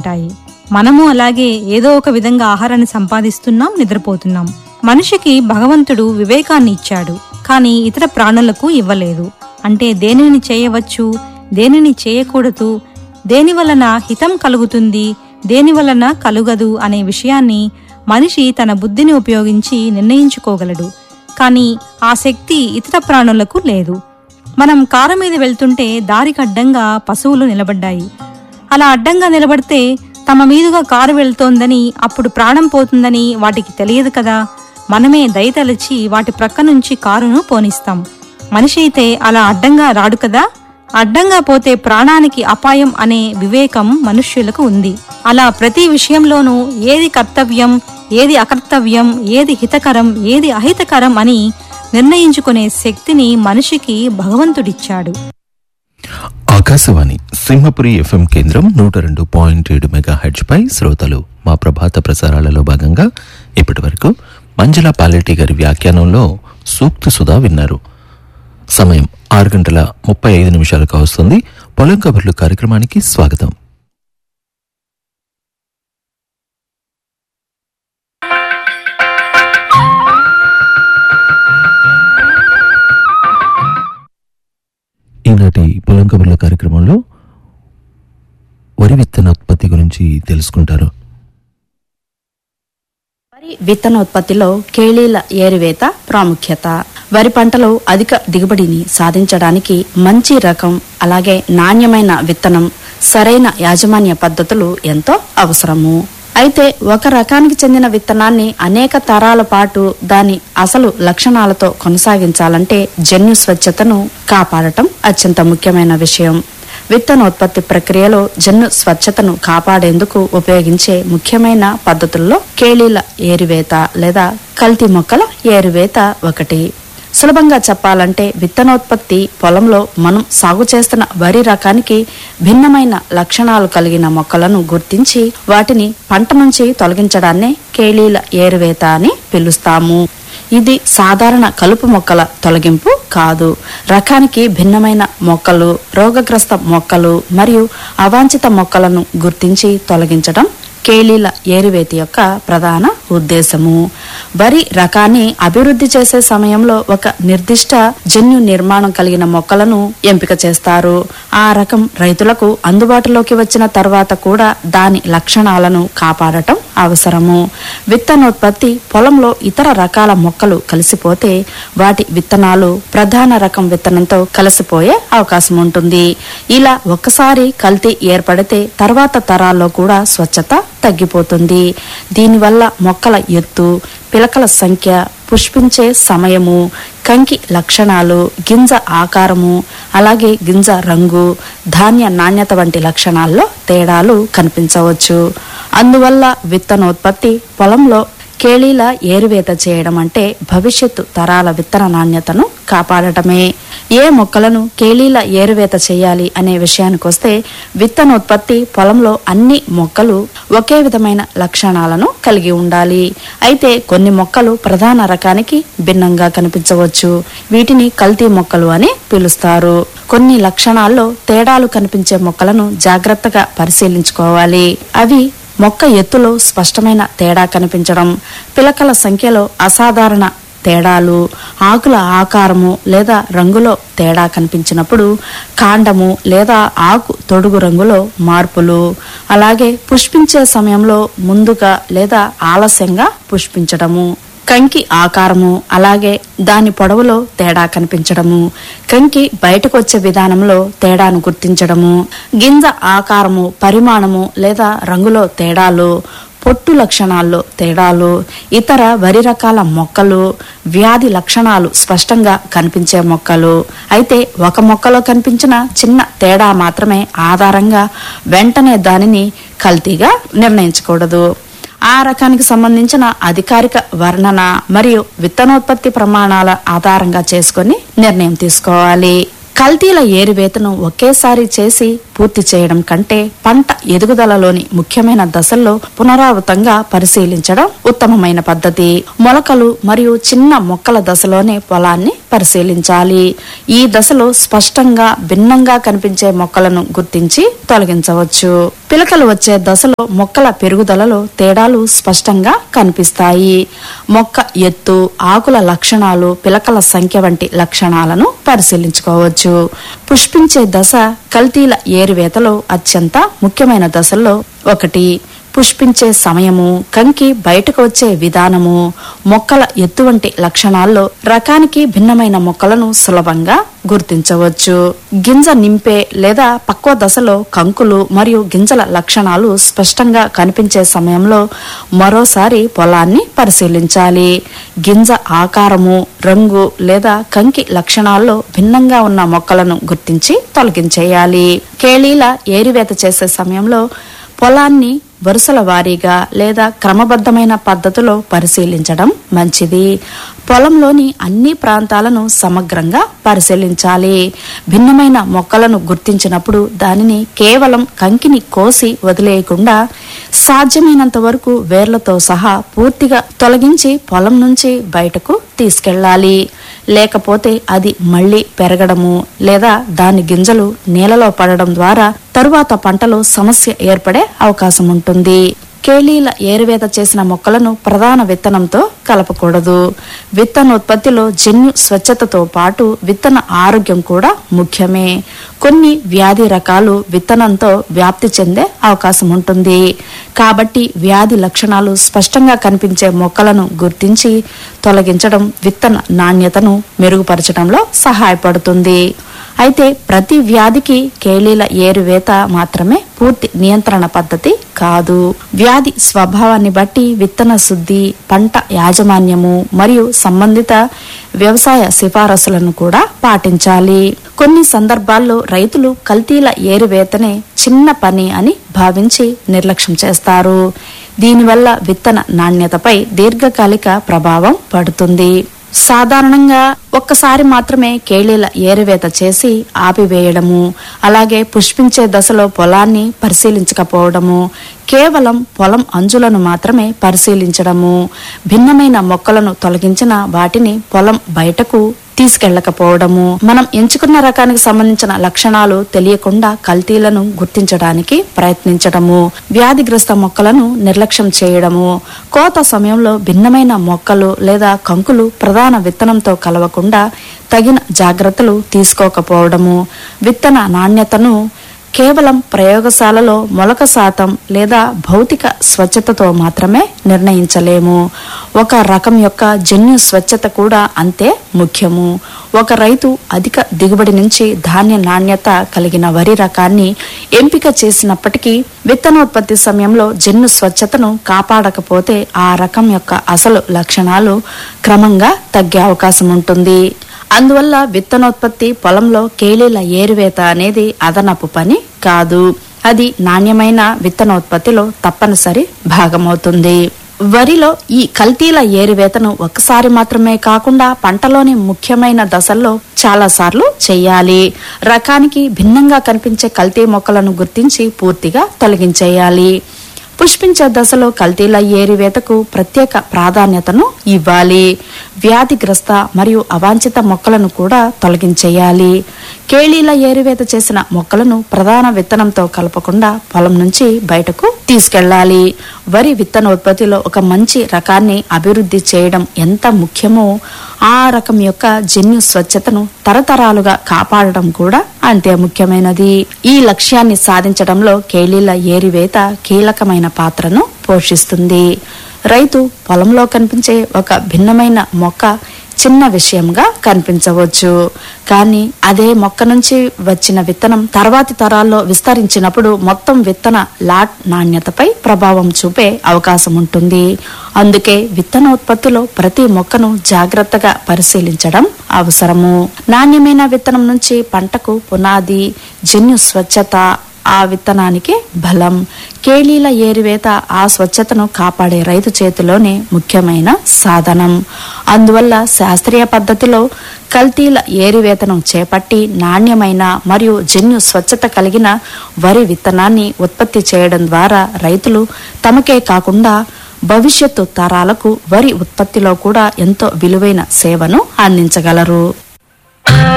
ఉంటాయి మనము అలాగే ఏదో ఒక విధంగా ఆహారాన్ని సంపాదిస్తున్నాం నిద్రపోతున్నాం మనిషికి భగవంతుడు వివేకాన్ని ఇచ్చాడు కానీ ఇతర ప్రాణులకు ఇవ్వలేదు అంటే దేనిని చేయవచ్చు దేనిని చేయకూడదు దేని వలన హితం కలుగుతుంది దేని వలన కలుగదు అనే విషయాన్ని మనిషి తన బుద్ధిని ఉపయోగించి నిర్ణయించుకోగలడు కానీ ఆ శక్తి ఇతర ప్రాణులకు లేదు మనం కారు మీద వెళ్తుంటే దారికి అడ్డంగా పశువులు నిలబడ్డాయి అలా అడ్డంగా నిలబడితే తమ మీదుగా కారు వెళ్తోందని అప్పుడు ప్రాణం పోతుందని వాటికి తెలియదు కదా మనమే దయతలచి వాటి ప్రక్క నుంచి కారును పోనిస్తాం మనిషి అయితే అలా అడ్డంగా రాడు కదా అడ్డంగా పోతే ప్రాణానికి అపాయం అనే వివేకం మనుష్యులకు ఉంది అలా ప్రతి విషయంలోనూ ఏది కర్తవ్యం ఏది అకర్తవ్యం ఏది హితకరం ఏది అహితకరం అని నిర్ణయించుకునే శక్తిని మనిషికి భగవంతుడిచ్చాడు ఆకాశవాణి సింహపురి ఎఫ్ఎం కేంద్రం నూట రెండు పాయింట్ ఏడు మెగా హెడ్జ్ పై శ్రోతలు మా ప్రభాత ప్రసారాలలో భాగంగా ఇప్పటి వరకు మంజుల పాలెటి గారి వ్యాఖ్యానంలో సూక్తి సుధా విన్నారు సమయం ఆరు గంటల ముప్పై ఐదు నిమిషాలకు వస్తుంది పొలం కబుర్లు కార్యక్రమానికి స్వాగతం ఈనాటి పొలం కబుర్ల కార్యక్రమంలో వరి విత్తనోత్పత్తి గురించి తెలుసుకుంటారు వరి విత్తనోత్పత్తిలో కేళీల ఏరివేత ప్రాముఖ్యత వరి పంటలో అధిక దిగుబడిని సాధించడానికి మంచి రకం అలాగే నాణ్యమైన విత్తనం సరైన యాజమాన్య పద్ధతులు ఎంతో అవసరము అయితే ఒక రకానికి చెందిన విత్తనాన్ని అనేక తరాల పాటు దాని అసలు లక్షణాలతో కొనసాగించాలంటే జన్యు స్వచ్ఛతను కాపాడటం అత్యంత ముఖ్యమైన విషయం విత్తనోత్పత్తి ప్రక్రియలో జన్ను స్వచ్ఛతను కాపాడేందుకు ఉపయోగించే ముఖ్యమైన పద్ధతుల్లో కేళీల ఏరివేత లేదా కల్తీ మొక్కల ఏరివేత ఒకటి సులభంగా చెప్పాలంటే విత్తనోత్పత్తి పొలంలో మనం సాగు చేస్తున్న వరి రకానికి భిన్నమైన లక్షణాలు కలిగిన మొక్కలను గుర్తించి వాటిని పంట నుంచి తొలగించడాన్నే కేళీల ఏరువేత అని పిలుస్తాము ఇది సాధారణ కలుపు మొక్కల తొలగింపు కాదు రకానికి భిన్నమైన మొక్కలు రోగగ్రస్త మొక్కలు మరియు అవాంఛిత మొక్కలను గుర్తించి తొలగించడం కేలీల ఏరివేతి యొక్క ప్రధాన ఉద్దేశము వరి రకాన్ని అభివృద్ధి చేసే సమయంలో ఒక నిర్దిష్ట జన్యు నిర్మాణం కలిగిన మొక్కలను ఎంపిక చేస్తారు ఆ రకం రైతులకు అందుబాటులోకి వచ్చిన తర్వాత కూడా దాని లక్షణాలను కాపాడటం అవసరము విత్తనోత్పత్తి పొలంలో ఇతర రకాల మొక్కలు కలిసిపోతే వాటి విత్తనాలు ప్రధాన రకం విత్తనంతో కలిసిపోయే అవకాశం ఉంటుంది ఇలా ఒక్కసారి కల్తీ ఏర్పడితే తర్వాత తరాల్లో కూడా స్వచ్ఛత తగ్గిపోతుంది దీనివల్ల మొక్కల ఎత్తు పిలకల సంఖ్య పుష్పించే సమయము కంకి లక్షణాలు గింజ ఆకారము అలాగే గింజ రంగు ధాన్య నాణ్యత వంటి లక్షణాల్లో తేడాలు కనిపించవచ్చు అందువల్ల విత్తనోత్పత్తి పొలంలో కేళీల ఏరువేత చేయడం అంటే భవిష్యత్తు తరాల విత్తన నాణ్యతను కాపాడటమే ఏ మొక్కలను కేళీల ఏరువేత చేయాలి అనే విషయానికొస్తే విత్తనోత్పత్తి పొలంలో అన్ని మొక్కలు ఒకే విధమైన లక్షణాలను కలిగి ఉండాలి అయితే కొన్ని మొక్కలు ప్రధాన రకానికి భిన్నంగా కనిపించవచ్చు వీటిని కల్తీ మొక్కలు అని పిలుస్తారు కొన్ని లక్షణాల్లో తేడాలు కనిపించే మొక్కలను జాగ్రత్తగా పరిశీలించుకోవాలి అవి మొక్క ఎత్తులో స్పష్టమైన తేడా కనిపించడం పిలకల సంఖ్యలో అసాధారణ తేడాలు ఆకుల ఆకారము లేదా రంగులో తేడా కనిపించినప్పుడు కాండము లేదా ఆకు తొడుగు రంగులో మార్పులు అలాగే పుష్పించే సమయంలో ముందుగా లేదా ఆలస్యంగా పుష్పించడము కంకి ఆకారము అలాగే దాని పొడవులో తేడా కనిపించడము కంకి బయటకు వచ్చే విధానంలో తేడాను గుర్తించడము గింజ ఆకారము పరిమాణము లేదా రంగులో తేడాలు పొట్టు లక్షణాల్లో తేడాలు ఇతర వరి రకాల మొక్కలు వ్యాధి లక్షణాలు స్పష్టంగా కనిపించే మొక్కలు అయితే ఒక మొక్కలో కనిపించిన చిన్న తేడా మాత్రమే ఆధారంగా వెంటనే దానిని కల్తీగా నిర్ణయించకూడదు ఆ రకానికి సంబంధించిన అధికారిక వర్ణన మరియు విత్తనోత్పత్తి ప్రమాణాల ఆధారంగా చేసుకొని నిర్ణయం తీసుకోవాలి కల్తీల ఏరివేతను ఒకేసారి చేసి పూర్తి చేయడం కంటే పంట ఎదుగుదలలోని ముఖ్యమైన దశల్లో పునరావృతంగా పరిశీలించడం ఉత్తమమైన పద్ధతి మొలకలు మరియు చిన్న మొక్కల దశలోనే పొలాన్ని పరిశీలించాలి ఈ దశలో స్పష్టంగా భిన్నంగా కనిపించే మొక్కలను గుర్తించి తొలగించవచ్చు పిలకలు వచ్చే దశలో మొక్కల పెరుగుదలలో తేడాలు స్పష్టంగా కనిపిస్తాయి మొక్క ఎత్తు ఆకుల లక్షణాలు పిలకల సంఖ్య వంటి లక్షణాలను పరిశీలించుకోవచ్చు పుష్పించే దశ కల్తీల ఏరువేతలో అత్యంత ముఖ్యమైన దశల్లో ఒకటి పుష్పించే సమయము కంకి బయటకు వచ్చే విధానము మొక్కల ఎత్తు వంటి లక్షణాల్లో రకానికి భిన్నమైన మొక్కలను సులభంగా గుర్తించవచ్చు గింజ నింపే లేదా పక్వ దశలో కంకులు మరియు గింజల లక్షణాలు స్పష్టంగా కనిపించే సమయంలో మరోసారి పొలాన్ని పరిశీలించాలి గింజ ఆకారము రంగు లేదా కంకి లక్షణాల్లో భిన్నంగా ఉన్న మొక్కలను గుర్తించి తొలగించేయాలి కేళీల ఏరివేత చేసే సమయంలో పొలాన్ని వరుసల వారీగా లేదా క్రమబద్ధమైన పద్ధతిలో పరిశీలించడం మంచిది పొలంలోని అన్ని ప్రాంతాలను సమగ్రంగా పరిశీలించాలి భిన్నమైన మొక్కలను గుర్తించినప్పుడు దానిని కేవలం కంకిని కోసి వదిలేయకుండా సాధ్యమైనంత వరకు వేర్లతో సహా పూర్తిగా తొలగించి పొలం నుంచి బయటకు తీసుకెళ్ళాలి లేకపోతే అది మళ్ళీ పెరగడము లేదా దాని గింజలు నేలలో పడడం ద్వారా తరువాత పంటలో సమస్య ఏర్పడే అవకాశం ఉంటుంది కేళీల ఏరువేత చేసిన మొక్కలను ప్రధాన విత్తనంతో కలపకూడదు విత్తనోత్పత్తిలో జన్యు స్వచ్ఛతతో పాటు విత్తన ఆరోగ్యం కూడా ముఖ్యమే కొన్ని వ్యాధి రకాలు విత్తనంతో వ్యాప్తి చెందే అవకాశం ఉంటుంది కాబట్టి వ్యాధి లక్షణాలు స్పష్టంగా కనిపించే మొక్కలను గుర్తించి తొలగించడం విత్తన నాణ్యతను మెరుగుపరచడంలో సహాయపడుతుంది అయితే ప్రతి వ్యాధికి కేళీల ఏరువేత మాత్రమే పూర్తి నియంత్రణ పద్ధతి కాదు వ్యాధి స్వభావాన్ని బట్టి విత్తన శుద్ధి పంట యాజమాన్యము మరియు సంబంధిత వ్యవసాయ సిఫారసులను కూడా పాటించాలి కొన్ని సందర్భాల్లో రైతులు కల్తీల ఏరువేతనే చిన్న పని అని భావించి నిర్లక్ష్యం చేస్తారు దీనివల్ల విత్తన నాణ్యతపై దీర్ఘకాలిక ప్రభావం పడుతుంది సాధారణంగా ఒక్కసారి మాత్రమే కేళీల ఏరువేత చేసి ఆపివేయడము అలాగే పుష్పించే దశలో పొలాన్ని పరిశీలించకపోవడము కేవలం పొలం అంచులను మాత్రమే పరిశీలించడము భిన్నమైన మొక్కలను తొలగించిన వాటిని పొలం బయటకు తీసుకెళ్లకపోవడము మనం ఎంచుకున్న రకానికి సంబంధించిన లక్షణాలు తెలియకుండా కల్తీలను గుర్తించడానికి ప్రయత్నించడము వ్యాధిగ్రస్త మొక్కలను నిర్లక్ష్యం చేయడము కోత సమయంలో భిన్నమైన మొక్కలు లేదా కంకులు ప్రధాన విత్తనంతో కలవకుండా తగిన జాగ్రత్తలు తీసుకోకపోవడము విత్తన నాణ్యతను కేవలం ప్రయోగశాలలో మొలక శాతం లేదా భౌతిక స్వచ్ఛతతో మాత్రమే నిర్ణయించలేము ఒక రకం యొక్క జన్యు స్వచ్ఛత కూడా అంతే ముఖ్యము ఒక రైతు అధిక దిగుబడి నుంచి ధాన్య నాణ్యత కలిగిన వరి రకాన్ని ఎంపిక చేసినప్పటికీ విత్తనోత్పత్తి సమయంలో జన్యు స్వచ్ఛతను కాపాడకపోతే ఆ రకం యొక్క అసలు లక్షణాలు క్రమంగా తగ్గే అవకాశం ఉంటుంది అందువల్ల విత్తనోత్పత్తి పొలంలో కేలీల ఏరువేత అనేది అదనపు పని కాదు అది నాణ్యమైన విత్తనోత్పత్తిలో తప్పనిసరి భాగమవుతుంది వరిలో ఈ కల్తీల ఏరువేతను ఒక్కసారి మాత్రమే కాకుండా పంటలోని ముఖ్యమైన దశల్లో చాలా సార్లు చేయాలి రకానికి భిన్నంగా కనిపించే కల్తీ మొక్కలను గుర్తించి పూర్తిగా తొలగించేయాలి పుష్పించే దశలో కల్తీల ఏరివేతకు ప్రత్యేక ప్రాధాన్యతను ఇవ్వాలి వ్యాధిగ్రస్త మరియు అవాంఛిత మొక్కలను కూడా తొలగించేయాలి కేళీల ఏరివేత చేసిన మొక్కలను ప్రధాన విత్తనంతో కలపకుండా పొలం నుంచి బయటకు తీసుకెళ్లాలి వరి విత్తనోత్పత్తిలో ఒక మంచి రకాన్ని అభివృద్ధి చేయడం ఎంత ముఖ్యమో ఆ రకం యొక్క జన్యు స్వచ్ఛతను తరతరాలుగా కాపాడడం కూడా అంతే ముఖ్యమైనది ఈ లక్ష్యాన్ని సాధించడంలో కేళీల ఏరివేత కీలకమైన పాత్రను పోషిస్తుంది రైతు పొలంలో కనిపించే ఒక భిన్నమైన మొక్క చిన్న విషయంగా కనిపించవచ్చు కానీ అదే మొక్క నుంచి వచ్చిన విత్తనం తర్వాతి తరాల్లో విస్తరించినప్పుడు మొత్తం విత్తన లాట్ నాణ్యతపై ప్రభావం చూపే అవకాశం ఉంటుంది అందుకే విత్తనోత్పత్తిలో ప్రతి మొక్కను జాగ్రత్తగా పరిశీలించడం అవసరము నాణ్యమైన విత్తనం నుంచి పంటకు పునాది జన్యు స్వచ్ఛత ఆ విత్తనానికి బలం కేళీల ఏరివేత ఆ స్వచ్ఛతను కాపాడే రైతు చేతిలోనే ముఖ్యమైన సాధనం అందువల్ల శాస్త్రీయ పద్ధతిలో కల్తీల ఏరివేతనం చేపట్టి నాణ్యమైన మరియు జన్యు స్వచ్ఛత కలిగిన వరి విత్తనాన్ని ఉత్పత్తి చేయడం ద్వారా రైతులు తమకే కాకుండా భవిష్యత్తు తరాలకు వరి ఉత్పత్తిలో కూడా ఎంతో విలువైన సేవను అందించగలరు